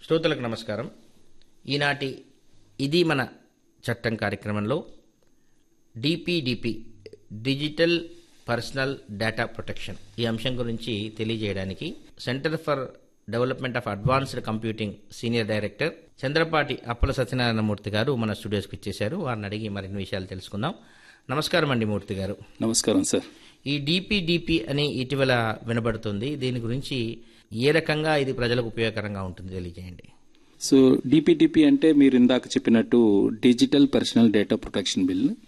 శ్రోతలకు నమస్కారం ఈనాటి ఇది మన చట్టం కార్యక్రమంలో DPDP digital personal data protection ఈ అంశం గురించి తెలియజేయడానికి Centre for Development of Advanced Computing senior director Chandrapati Appala Satyanarayanamurthy garu మన స్టూడియోస్కి ఇచ్చేశారు వారిని అడిగి మరిన్ని విషయాలు తెలుసుకుందాం నమస్కారం అండి మూర్తి గారు నమస్కారం సార్ ఈ డిపిడిపి అని ఇటీవల వినబడుతుంది దీని గురించి ఏ రకంగా ఇది ప్రజలకు ఉపయోగకరంగా ఉంటుంది తెలియజేయండి సో డిపిటిపి అంటే మీరు ఇందాక చెప్పినట్టు digital personal data protection bill